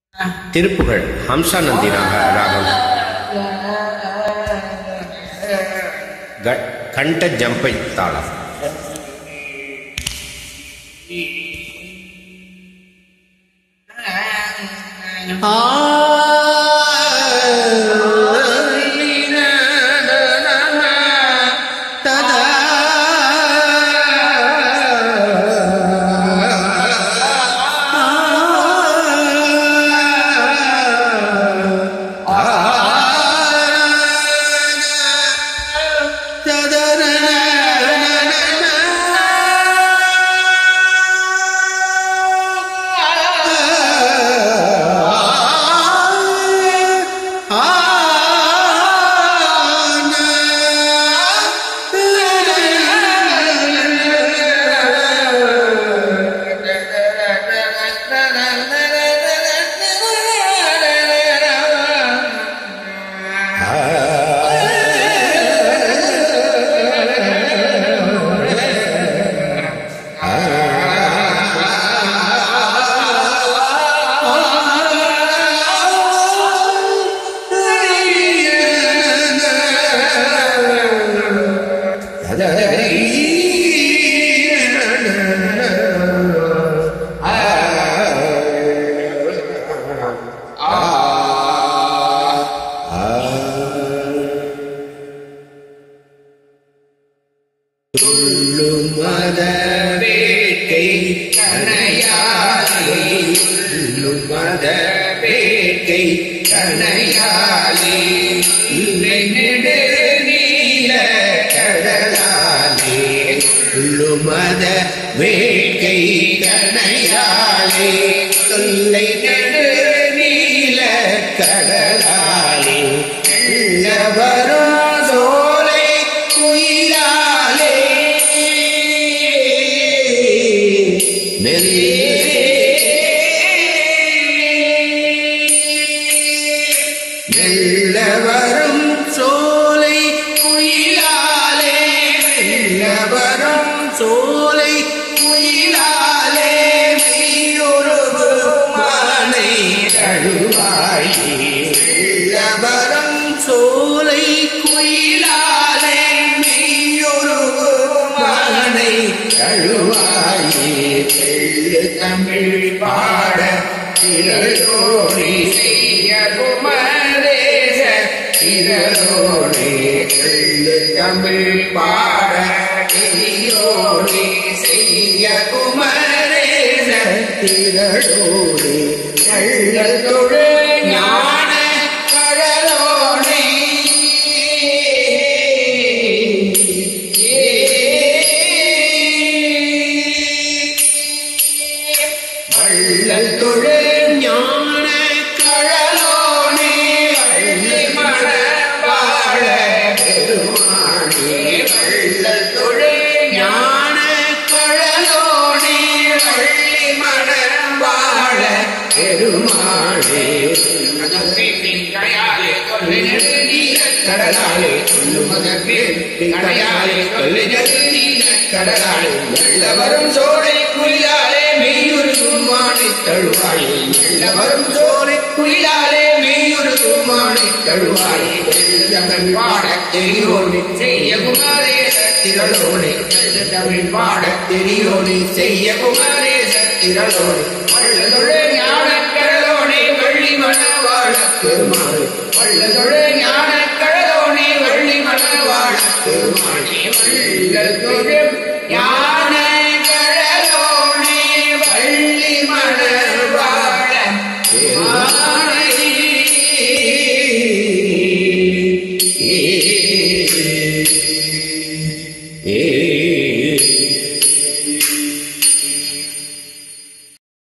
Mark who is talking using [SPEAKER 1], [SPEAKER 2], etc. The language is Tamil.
[SPEAKER 1] திருப்புகழ் ஹம்சானந்தி ராக ராகம் க- கண்ட ஜம்பை தாளம்
[SPEAKER 2] மத வேட்கை கனையாலே மத வேட்கை கனையாலே இல்லை நெடு நீல கடலாலே மத வேட்கை கனையாலே இல்லை நெடு நீல கடலாலே வரும் சோலை குயிலாலே மெல்ல வரும் சோலை குயிலாலே மெல்ல வரும் சோலை குயிலாலே மெய்யொரு மானை தழுவாயே மெல்ல வரும் சோலை குயிலாலே மெய்யொரு மானை தழுவாயே தெள்ளு தமிழ் பாட திரளோடி செய்ய குமரேச திரளோடி தெள்ளு தமிழ் பாட திரியோடி செய்ய குமரேச திரளோடி கள்ளல் தொழு ஞான கடலோடி வள்ளல் தொழில் ஞான கழலோனே வள்ளி மண வாழ பெருமானே வள்ளல் தொழில் ஞான கழலோனே வள்ளி மண வாழ பெருமானே கடலாலே சொல்லுமதற்கு கடையாலே கொல்லினது நீல கடலாலே வெள்ள வரும் சோலை குயிலாலே மெய்யுரு துமானை தழுவாயே வெள்ள வரும் சோலை குயிலாலே மெய்யுரு துமானை தழுவாயே தமிழ் பாட தெரியோனி செய்ய குமாரே சத்திரலோனே தமிழ் பாட தெரியோனி செய்ய குமாரே சத்திரலோனே வள்ளதொழே ஞான கடலோனே வள்ளி மணவாழ பெருமாள் வள்ளதொழே ஞான